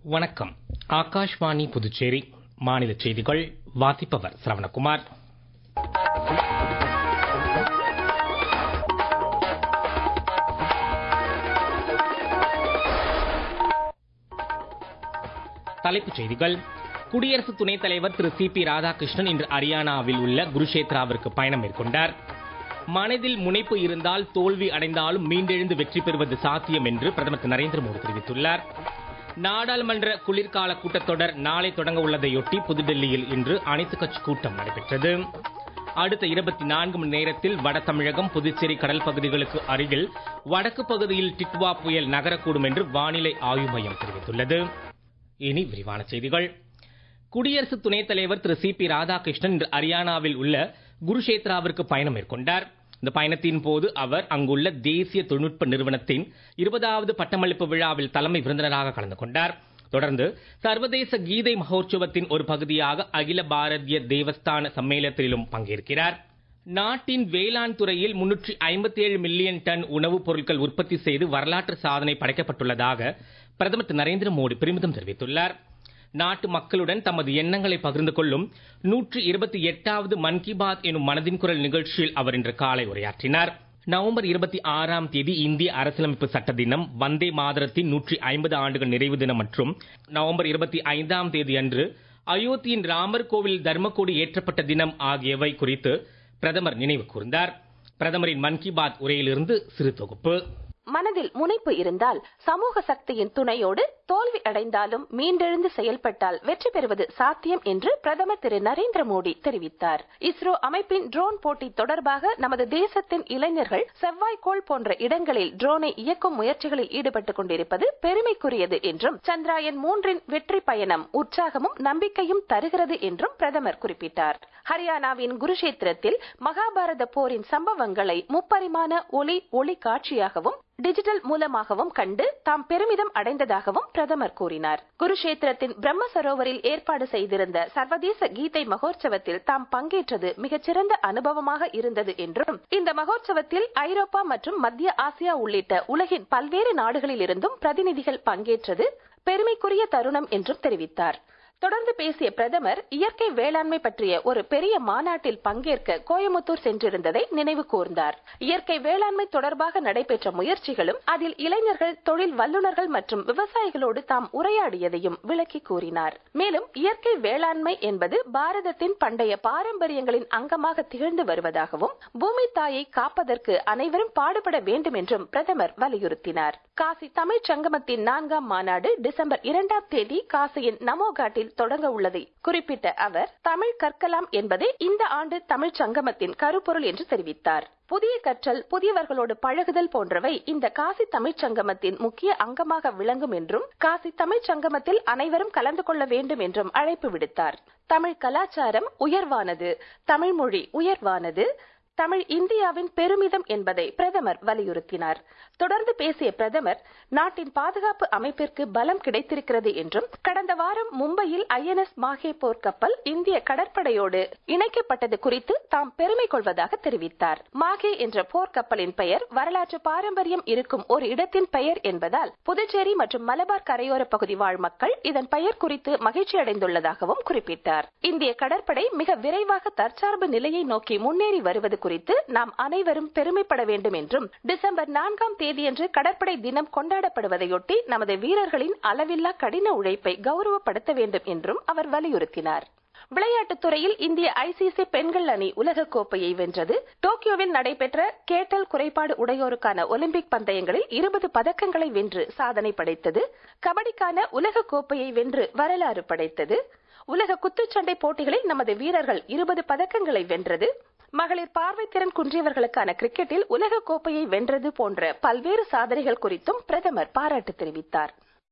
வணக்கம் ஆகாஷ்வாணி புதுச்சேரி மாநில செய்திகள் வாசிப்பவர் சரவணகுமார் தலைப்புச் செய்திகள் குடியரசு துணைத் தலைவர் திரு சி பி ராதாகிருஷ்ணன் இன்று ஹரியானாவில் உள்ள குருஷேத்ராவிற்கு பயணம் மேற்கொண்டார் மனதில் முனைப்பு இருந்தால் தோல்வி அடைந்தாலும் மீண்டெழுந்து வெற்றி பெறுவது சாத்தியம் என்று பிரதமர் திரு நரேந்திர மோடி தெரிவித்துள்ளார் நாடாளுமன்ற குளிர்கால கூட்டத்தொடர் நாளை தொடங்க உள்ளதையொட்டி புதுடெல்லியில் இன்று அனைத்துக் கட்சி கூட்டம் நடைபெற்றது அடுத்த இருபத்தி நான்கு மணி நேரத்தில் வட தமிழகம் புதுச்சேரி கடல் பகுதிகளுக்கு அருகில் வடக்கு பகுதியில் டிட்வா புயல் நகரக்கூடும் என்று வானிலை ஆய்வு மையம் தெரிவித்துள்ளது இனி விரிவான செய்திகள் குடியரசு துணைத் தலைவர் திரு சி பி ராதாகிருஷ்ணன் இன்று ஹரியானாவில் உள்ள குருஷேத்ராவிற்கு பயணம் மேற்கொண்டார் இந்த பயணத்தின் போது அவர் அங்குள்ள தேசிய தொழில்நுட்ப நிறுவனத்தின் இருபதாவது பட்டமளிப்பு விழாவில் தலைமை விருந்தினராக கலந்து கொண்டார் தொடர்ந்து சர்வதேச கீதை மகோற்சவத்தின் ஒரு பகுதியாக அகில பாரதிய தேவஸ்தான சம்மேளனத்திலும் பங்கேற்கிறார் நாட்டின் வேளாண் துறையில் முன்னூற்றி ஐம்பத்தி ஏழு மில்லியன் டன் உணவுப் பொருட்கள் உற்பத்தி செய்து வரலாற்று சாதனை படைக்கப்பட்டுள்ளதாக பிரதமர் திரு நரேந்திர மோடி பெருமிதம் தெரிவித்துள்ளார் நாட்டு மக்களுடன் தமது எண்ணங்களை பகிர்ந்து கொள்ளும் நூற்றி இருபத்தி எட்டாவது மன் கி பாத் எனும் மனதின் குரல் நிகழ்ச்சியில் அவர் இன்று காலை உரையாற்றினார் நவம்பர் இருபத்தி ஆறாம் தேதி இந்திய அரசியலமைப்பு சட்ட தினம் வந்தே மாதரத்தின் நூற்றி ஐம்பது ஆண்டுகள் நிறைவு தினம் மற்றும் நவம்பர் இருபத்தி ஐந்தாம் தேதி அன்று அயோத்தியின் ராமர் கோவில் தர்மக்கோடி ஏற்றப்பட்ட தினம் ஆகியவை குறித்து பிரதமர் நினைவு கூர்ந்தார் பிரதமரின் மன் கி பாத் உரையிலிருந்து சிறு தொகுப்பு மனதில் முனைப்பு இருந்தால் சமூக சக்தியின் துணையோடு தோல்வி அடைந்தாலும் மீண்டெழுந்து செயல்பட்டால் வெற்றி பெறுவது சாத்தியம் என்று பிரதமர் திரு நரேந்திர மோடி தெரிவித்தார் இஸ்ரோ அமைப்பின் ட்ரோன் போட்டி தொடர்பாக நமது தேசத்தின் இளைஞர்கள் செவ்வாய்க்கோள் போன்ற இடங்களில் ட்ரோனை இயக்கும் முயற்சிகளில் ஈடுபட்டுக் கொண்டிருப்பது பெருமைக்குரியது என்றும் சந்திராயன் மூன்றின் வெற்றி பயணம் உற்சாகமும் நம்பிக்கையும் தருகிறது என்றும் பிரதமர் குறிப்பிட்டார் ஹரியானாவின் குருஷேத்திரத்தில் மகாபாரத போரின் சம்பவங்களை முப்பரிமாண ஒளி ஒளி காட்சியாகவும் டிஜிட்டல் மூலமாகவும் கண்டு தாம் பெருமிதம் அடைந்ததாகவும் பிரதமர் கூறினார் குருஷேத்திரத்தின் பிரம்ம சரோவரில் ஏற்பாடு செய்திருந்த சர்வதேச கீதை மகோற்சவத்தில் தாம் பங்கேற்றது மிகச்சிறந்த அனுபவமாக இருந்தது என்றும் இந்த மகோற்சவத்தில் ஐரோப்பா மற்றும் மத்திய ஆசியா உள்ளிட்ட உலகின் பல்வேறு நாடுகளில் இருந்தும் பிரதிநிதிகள் பங்கேற்றது பெருமைக்குரிய தருணம் என்றும் தெரிவித்தார் தொடர்ந்து பேசிய பிரதமர் இயற்கை வேளாண்மை பற்றிய ஒரு பெரிய மாநாட்டில் பங்கேற்க கோயமுத்தூர் சென்றிருந்ததை நினைவு கூர்ந்தார் இயற்கை வேளாண்மை தொடர்பாக நடைபெற்ற முயற்சிகளும் அதில் இளைஞர்கள் தொழில் வல்லுநர்கள் மற்றும் விவசாயிகளோடு தாம் உரையாடியதையும் விளக்கி கூறினார் மேலும் இயற்கை வேளாண்மை என்பது பாரதத்தின் பண்டைய பாரம்பரியங்களின் அங்கமாக திகழ்ந்து வருவதாகவும் பூமி தாயை காப்பதற்கு அனைவரும் பாடுபட வேண்டும் என்றும் பிரதமர் வலியுறுத்தினார் காசி தமிழ் சங்கமத்தின் நான்காம் மாநாடு டிசம்பர் இரண்டாம் தேதி காசியின் நமோ காட்டில் தொடங்க உள்ளதை குறிப்பிட்ட அவர் தமிழ் கற்கலாம் என்பதே இந்த ஆண்டு தமிழ் சங்கமத்தின் கருப்பொருள் என்று தெரிவித்தார் புதிய கற்றல் புதியவர்களோடு பழகுதல் போன்றவை இந்த காசி தமிழ்ச் சங்கமத்தின் முக்கிய அங்கமாக விளங்கும் என்றும் காசி தமிழ்ச் சங்கமத்தில் அனைவரும் கலந்து கொள்ள வேண்டும் என்றும் அழைப்பு விடுத்தார் தமிழ் கலாச்சாரம் உயர்வானது தமிழ் மொழி உயர்வானது தமிழ் இந்தியாவின் பெருமிதம் என்பதை பிரதமர் வலியுறுத்தினார் தொடர்ந்து பேசிய பிரதமர் நாட்டின் பாதுகாப்பு அமைப்பிற்கு பலம் கிடைத்திருக்கிறது என்றும் கடந்த வாரம் மும்பையில் ஐஎன்எஸ் மாஹே போர்க்கப்பல் இந்திய கடற்படையோடு இணைக்கப்பட்டது குறித்து தாம் பெருமை கொள்வதாக தெரிவித்தார் மாஹே என்ற போர்க்கப்பலின் பெயர் வரலாற்று பாரம்பரியம் இருக்கும் ஒரு இடத்தின் பெயர் என்பதால் புதுச்சேரி மற்றும் மலபார் கரையோர பகுதி வாழ் மக்கள் இதன் பெயர் குறித்து மகிழ்ச்சி அடைந்துள்ளதாகவும் குறிப்பிட்டார் இந்திய கடற்படை மிக விரைவாக தற்சார்பு நிலையை நோக்கி முன்னேறி வருவது குறித்து நாம் அனைவரும் பெருமைப்பட வேண்டும் என்றும் டிசம்பர் நான்காம் தேதியன்று கடற்படை தினம் கொண்டாடப்படுவதையொட்டி நமது வீரர்களின் அளவில்லா கடின உழைப்பை கௌரவப்படுத்த வேண்டும் என்றும் அவர் வலியுறுத்தினார் விளையாட்டுத் துறையில் இந்திய ஐசிசி பெண்கள் அணி உலகக் கோப்பையை வென்றது டோக்கியோவில் நடைபெற்ற கேட்டல் குறைபாடு உடையோருக்கான ஒலிம்பிக் பந்தயங்களில் இருபது பதக்கங்களை வென்று சாதனை படைத்தது கபடிக்கான உலகக் கோப்பையை வென்று வரலாறு படைத்தது உலக குத்துச்சண்டை போட்டிகளில் நமது வீரர்கள் இருபது பதக்கங்களை வென்றது மகளிர் பார்வைத்திறன் குன்றியவர்களுக்கான கிரிக்கெட்டில் உலக கோப்பையை வென்றது போன்ற பல்வேறு சாதனைகள் குறித்தும் பிரதமர் பாராட்டு தெரிவித்தார்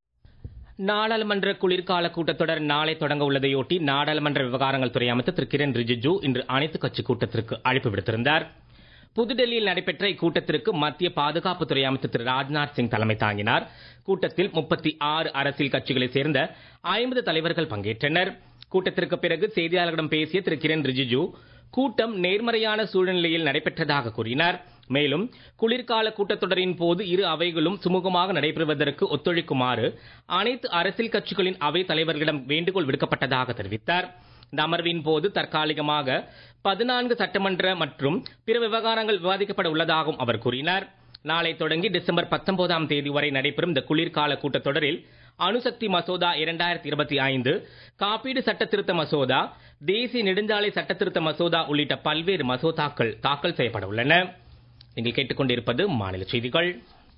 நாடாளுமன்ற குளிர்கால கூட்டத்தொடர் நாளை தொடங்க உள்ளதையொட்டி நாடாளுமன்ற விவகாரங்கள் துறை அமைச்சர் திரு கிரண் ரிஜிஜு இன்று அனைத்துக் கட்சி கூட்டத்திற்கு அழைப்பு விடுத்திருந்தார் புதுடெல்லியில் நடைபெற்ற இக்கூட்டத்திற்கு மத்திய பாதுகாப்புத்துறை அமைச்சர் திரு ராஜ்நாத் சிங் தலைமை தாங்கினார் கூட்டத்தில் முப்பத்தி ஆறு அரசியல் கட்சிகளைச் சேர்ந்த ஐம்பது தலைவர்கள் பங்கேற்றனர் கூட்டத்திற்கு பிறகு செய்தியாளர்களிடம் பேசிய திரு கிரண் ரிஜிஜு கூட்டம் நேர்மறையான சூழ்நிலையில் நடைபெற்றதாக கூறினார் மேலும் குளிர்கால கூட்டத்தொடரின் போது இரு அவைகளும் சுமூகமாக நடைபெறுவதற்கு ஒத்துழைக்குமாறு அனைத்து அரசியல் கட்சிகளின் அவை தலைவர்களிடம் வேண்டுகோள் விடுக்கப்பட்டதாக தெரிவித்தார் இந்த அமர்வின் போது தற்காலிகமாக பதினான்கு சட்டமன்ற மற்றும் பிற விவகாரங்கள் விவாதிக்கப்பட உள்ளதாகவும் அவர் கூறினார் நாளை தொடங்கி டிசம்பர் பத்தொன்பதாம் தேதி வரை நடைபெறும் இந்த குளிர்கால கூட்டத்தொடரில் அணுசக்தி மசோதா இரண்டாயிரத்தி இருபத்தி ஐந்து காப்பீடு சட்ட திருத்த மசோதா தேசிய நெடுஞ்சாலை சட்ட திருத்த மசோதா உள்ளிட்ட பல்வேறு மசோதாக்கள் தாக்கல் செய்யப்பட உள்ளன நீங்கள் கேட்டுக்கொண்டிருப்பது மாநில செய்திகள்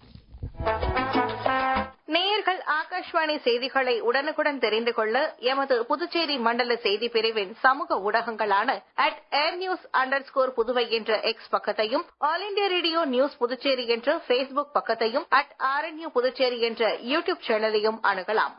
நேயர்கள் ஆகாஷ்வாணி செய்திகளை உடனுக்குடன் தெரிந்து கொள்ள எமது புதுச்சேரி மண்டல செய்தி பிரிவின் சமூக ஊடகங்களான at air news underscore Puduvai என்ற எக்ஸ் பக்கத்தையும் all India radio news Puducherry என்ற பேஸ்புக் பக்கத்தையும் அட் ஆர்என்யூ புதுச்சேரி என்ற யூடியூப் சேனலையும் அணுகலாம்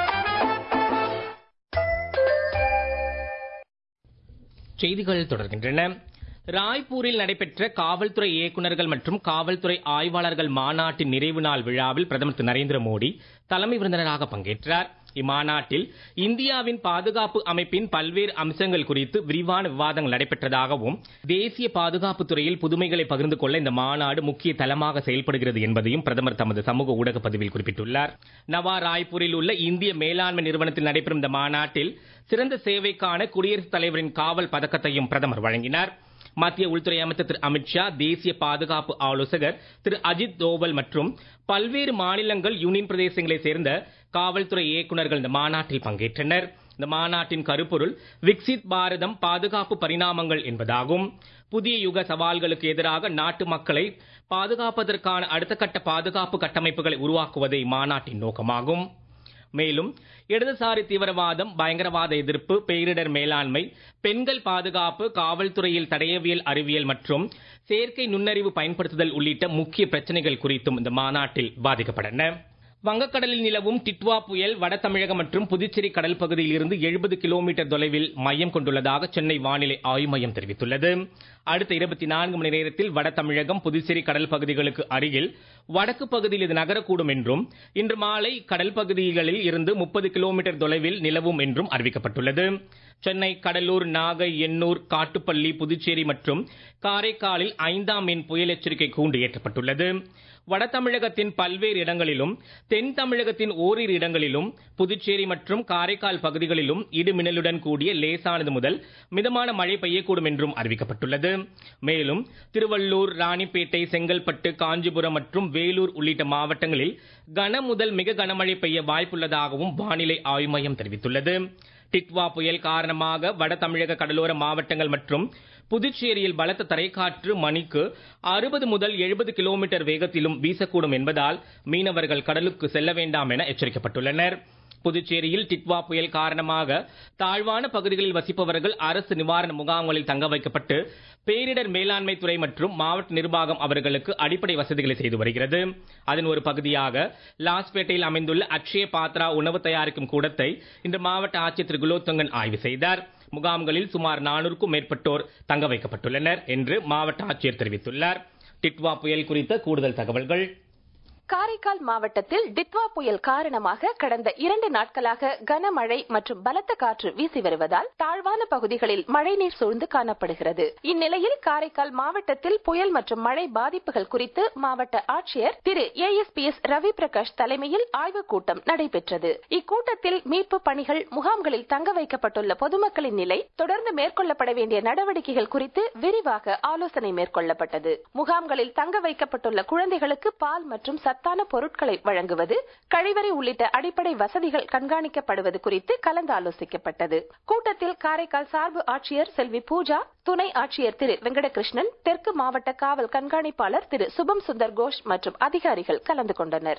செய்திகள் தொடர்கின்றன ராய்ப்பூரில் நடைபெற்ற காவல்துறை இயக்குநர்கள் மற்றும் காவல்துறை ஆய்வாளர்கள் மாநாட்டின் நிறைவு நாள் விழாவில் பிரதமர் திரு நரேந்திர மோடி தலைமை விருந்தினராக பங்கேற்றார் இம்மாநாட்டில் இந்தியாவின் பாதுகாப்பு அமைப்பின் பல்வேறு அம்சங்கள் குறித்து விரிவான விவாதங்கள் நடைபெற்றதாகவும் தேசிய பாதுகாப்பு துறையில் புதுமைகளை பகிர்ந்து கொள்ள இந்த மாநாடு முக்கிய தளமாக செயல்படுகிறது என்பதையும் பிரதமர் தமது சமூக ஊடக பதிவில் குறிப்பிட்டுள்ளார் நவா ராய்ப்பூரில் உள்ள இந்திய மேலாண்மை நிறுவனத்தில் நடைபெறும் இந்த மாநாட்டில் சிறந்த சேவைக்கான குடியரசுத் தலைவரின் காவல் பதக்கத்தையும் பிரதமர் வழங்கினார் மத்திய உள்துறை அமைச்சர் திரு அமித்ஷா தேசிய பாதுகாப்பு ஆலோசகர் திரு அஜித் தோவல் மற்றும் பல்வேறு மாநிலங்கள் யூனியன் பிரதேசங்களைச் சேர்ந்த காவல்துறை இயக்குநர்கள் இந்த மாநாட்டில் பங்கேற்றனர் இந்த மாநாட்டின் கருப்பொருள் விக்சித் பாரதம் பாதுகாப்பு பரிணாமங்கள் என்பதாகும் புதிய யுக சவால்களுக்கு எதிராக நாட்டு மக்களை பாதுகாப்பதற்கான அடுத்த கட்ட பாதுகாப்பு கட்டமைப்புகளை உருவாக்குவதே மாநாட்டின் நோக்கமாகும் மேலும் இடதுசாரி தீவிரவாதம் பயங்கரவாத எதிர்ப்பு பேரிடர் மேலாண்மை பெண்கள் பாதுகாப்பு காவல்துறையில் தடயவியல் அறிவியல் மற்றும் செயற்கை நுண்ணறிவு பயன்படுத்துதல் உள்ளிட்ட முக்கிய பிரச்சனைகள் குறித்தும் இந்த மாநாட்டில் பாதிக்கப்பட்டன வங்கக்கடலில் நிலவும் டிட்வா புயல் வட தமிழகம் மற்றும் புதுச்சேரி கடல் பகுதியில் இருந்து எழுபது கிலோமீட்டர் தொலைவில் மையம் கொண்டுள்ளதாக சென்னை வானிலை ஆய்வு மையம் தெரிவித்துள்ளது அடுத்த இருபத்தி நான்கு மணி நேரத்தில் வட தமிழகம் புதுச்சேரி கடல் பகுதிகளுக்கு அருகில் வடக்கு பகுதியில் இது நகரக்கூடும் என்றும் இன்று மாலை கடல் பகுதிகளில் இருந்து முப்பது கிலோமீட்டர் தொலைவில் நிலவும் என்றும் அறிவிக்கப்பட்டுள்ளது சென்னை கடலூர் நாகை எண்ணூர் காட்டுப்பள்ளி புதுச்சேரி மற்றும் காரைக்காலில் ஐந்தாம் எண் புயல் எச்சரிக்கை கூண்டு ஏற்றப்பட்டுள்ளது வட தமிழகத்தின் பல்வேறு இடங்களிலும் தென் தமிழகத்தின் ஓரிரு இடங்களிலும் புதுச்சேரி மற்றும் காரைக்கால் பகுதிகளிலும் இடிமின்னலுடன் கூடிய லேசானது முதல் மிதமான மழை பெய்யக்கூடும் என்றும் அறிவிக்கப்பட்டுள்ளது மேலும் திருவள்ளூர் ராணிப்பேட்டை செங்கல்பட்டு காஞ்சிபுரம் மற்றும் வேலூர் உள்ளிட்ட மாவட்டங்களில் கன முதல் மிக கனமழை பெய்ய வாய்ப்புள்ளதாகவும் வானிலை ஆய்வு மையம் தெரிவித்துள்ளது டிட்வா புயல் காரணமாக வட தமிழக கடலோர மாவட்டங்கள் மற்றும் புதுச்சேரியில் பலத்த தரைக்காற்று மணிக்கு அறுபது முதல் எழுபது கிலோமீட்டர் வேகத்திலும் வீசக்கூடும் என்பதால் மீனவர்கள் கடலுக்கு செல்ல வேண்டாம் என எச்சரிக்கப்பட்டுள்ளனர் புதுச்சேரியில் டிட்வா புயல் காரணமாக தாழ்வான பகுதிகளில் வசிப்பவர்கள் அரசு நிவாரண முகாம்களில் தங்க வைக்கப்பட்டு பேரிடர் மேலாண்மை துறை மற்றும் மாவட்ட நிர்வாகம் அவர்களுக்கு அடிப்படை வசதிகளை செய்து வருகிறது அதன் ஒரு பகுதியாக லாஸ்பேட்டையில் அமைந்துள்ள அக்ஷய பாத்ரா உணவு தயாரிக்கும் கூடத்தை இன்று மாவட்ட ஆட்சியர் திரு குலோத்துங்கன் ஆய்வு செய்தார் முகாம்களில் சுமார் நானூறுக்கும் மேற்பட்டோர் தங்க வைக்கப்பட்டுள்ளனர் என்று மாவட்ட ஆட்சியர் தெரிவித்துள்ளார் டிட்வா புயல் குறித்த கூடுதல் தகவல்கள் காரைக்கால் மாவட்டத்தில் டித்வா புயல் காரணமாக கடந்த இரண்டு நாட்களாக கனமழை மற்றும் பலத்த காற்று வீசி வருவதால் தாழ்வான பகுதிகளில் மழைநீர் சூழ்ந்து காணப்படுகிறது இந்நிலையில் காரைக்கால் மாவட்டத்தில் புயல் மற்றும் மழை பாதிப்புகள் குறித்து மாவட்ட ஆட்சியர் திரு A S P S Ravi Prakash தலைமையில் ஆய்வுக் கூட்டம் நடைபெற்றது இக்கூட்டத்தில் மீட்பு பணிகள் முகாம்களில் தங்க வைக்கப்பட்டுள்ள பொதுமக்களின் நிலை தொடர்ந்து மேற்கொள்ளப்பட வேண்டிய நடவடிக்கைகள் குறித்து விரிவாக ஆலோசனை மேற்கொள்ளப்பட்டது முகாம்களில் தங்க வைக்கப்பட்டுள்ள குழந்தைகளுக்கு பால் மற்றும் சத்தான பொருட்களை வழங்குவது கழிவறை உள்ளிட்ட அடிப்படை வசதிகள் கண்காணிக்கப்படுவது குறித்து கலந்தாலோசிக்கப்பட்டது கூட்டத்தில் காரைக்கால் சார்பு ஆட்சியர் செல்வி பூஜா துணை ஆட்சியர் திரு வெங்கடகிருஷ்ணன் தெற்கு மாவட்ட காவல் கண்காணிப்பாளர் திரு சுபம் சுந்தர் கோஷ் மற்றும் அதிகாரிகள் கலந்து கொண்டனர்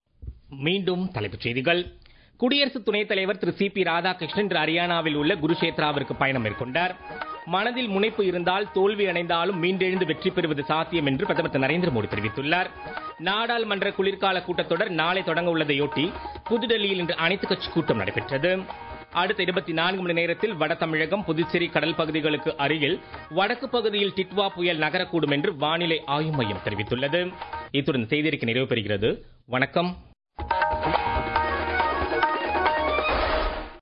மீண்டும் தலைப்புச் செய்திகள் குடியரசு துணைத் தலைவர் திரு சி பி ராதாகிருஷ்ணன் இன்று ஹரியானாவில் உள்ள குருஷேத்ராவிற்கு பயணம் மேற்கொண்டார் மனதில் முனைப்பு இருந்தால் தோல்வி அடைந்தாலும் மீண்டெழுந்து வெற்றி பெறுவது சாத்தியம் என்று பிரதமர் திரு நரேந்திர மோடி தெரிவித்துள்ளார் நாடாளுமன்ற குளிர்கால கூட்டத்தொடர் நாளை தொடங்க உள்ளதையொட்டி புதுடெல்லியில் இன்று அனைத்துக் கட்சி கூட்டம் நடைபெற்றது அடுத்த இருபத்தி நான்கு மணி நேரத்தில் வட தமிழகம் புதுச்சேரி கடல் பகுதிகளுக்கு அருகில் வடக்கு பகுதியில் டிட்வா புயல் நகரக்கூடும் என்று வானிலை ஆய்வு மையம் தெரிவித்துள்ளது இத்துடன் செய்திருக்க நிறைவு பெறுகிறது வணக்கம்